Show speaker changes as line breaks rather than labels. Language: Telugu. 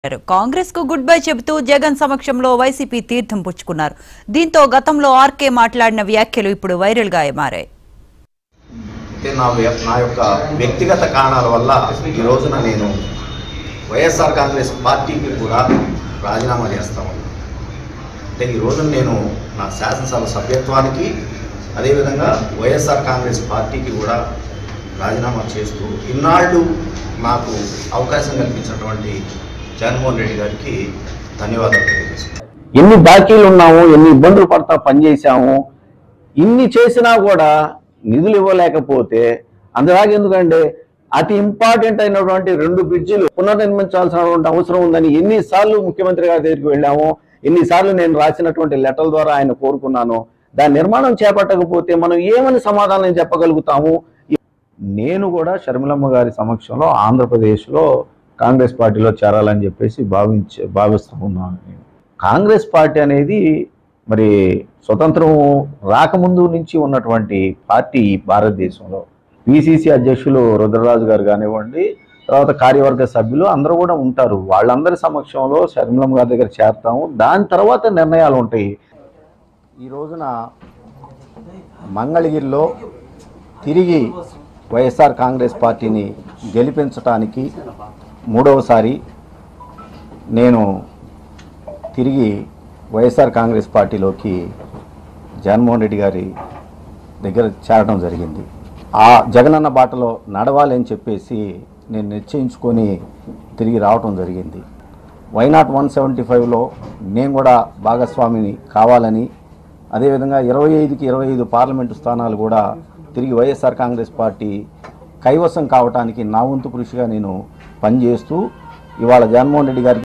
కాంగ్రెస్ కు గుడ్ బై చెబుతూ జగన్ సమక్షంలో వైసీపీ తీర్థం పుచ్చుకున్నారు దీంతో గతంలో ఆర్కే మాట్లాడిన వ్యాఖ్యలు ఇప్పుడు వైరల్ గా మారాయి
అంటే నా వ్య- నా యొక్క వ్యక్తిగత కారణాల వల్ల ఈ రోజున నేను వైఎస్ఆర్ కాంగ్రెస్ పార్టీకి కూడా రాజీనామా చేస్తా ఉన్నాను అంటే ఈ రోజున నేను నా శాసనసభ సభ్యత్వానికి అదేవిధంగా వైఎస్ఆర్ కాంగ్రెస్ పార్టీకి కూడా రాజీనామా చేస్తూ ఇన్నాళ్ళు నాకు అవకాశం కల్పించినటువంటి జగన్మోహన్ రెడ్డి గారికి ధన్యవాదాలు తెలియజేస్తున్నాను
ఎన్ని బాకీలు ఉన్నాము ఎన్ని ఇబ్బందులు పడతా పనిచేసాము ఇన్ని చేసినా కూడా నిధులు ఇవ్వలేకపోతే అంతదాకా ఎందుకంటే అతి ఇంపార్టెంట్ అయినటువంటి రెండు బ్రిడ్జిలు పునర్నిర్మించాల్సినటువంటి అవసరం ఉందని ఎన్నిసార్లు ముఖ్యమంత్రి గారి దగ్గరికి వెళ్ళాము ఎన్నిసార్లు నేను రాసినటువంటి లెటర్ల ద్వారా ఆయన కోరుకున్నాను దాని నిర్మాణం చేపట్టకపోతే మనం ఏమని సమాధానం చెప్పగలుగుతాము నేను కూడా షర్మిలమ్మ గారి సమక్షంలో ఆంధ్రప్రదేశ్లో కాంగ్రెస్ పార్టీలో చేరాలని చెప్పేసి భావించే భావిస్తూ ఉన్నాను నేను కాంగ్రెస్ పార్టీ అనేది మరి స్వతంత్రం రాకముందు నుంచి ఉన్నటువంటి పార్టీ భారతదేశంలో పిసిసి అధ్యక్షులు రుద్రరాజు గారు కానివ్వండి తర్వాత కార్యవర్గ సభ్యులు అందరూ కూడా ఉంటారు వాళ్ళందరి సమక్షంలో షర్మిలమ్మ గారి దగ్గర చేరతాము దాని తర్వాత నిర్ణయాలు ఉంటాయి ఈ రోజున మంగళగిరిలో తిరిగి వైఎస్ఆర్ కాంగ్రెస్ పార్టీని గెలిపించటానికి మూడవసారి నేను తిరిగి వైఎస్ఆర్ కాంగ్రెస్ పార్టీలోకి జగన్మోహన్ రెడ్డి గారి దగ్గర చేరడం జరిగింది ఆ జగనన్న బాటలో నడవాలి అని చెప్పేసి నేను నిశ్చయించుకొని తిరిగి రావటం జరిగింది వైనాట్ వన్ సెవెంటీ ఫైవ్లో నేను కూడా భాగస్వామిని కావాలని అదేవిధంగా ఇరవై ఐదుకి ఇరవై ఐదు పార్లమెంటు స్థానాలు కూడా తిరిగి వైఎస్ఆర్ కాంగ్రెస్ పార్టీ కైవసం కావటానికి నా వంతు కృషిగా నేను పనిచేస్తూ ఇవాళ జగన్మోహన్ రెడ్డి గారికి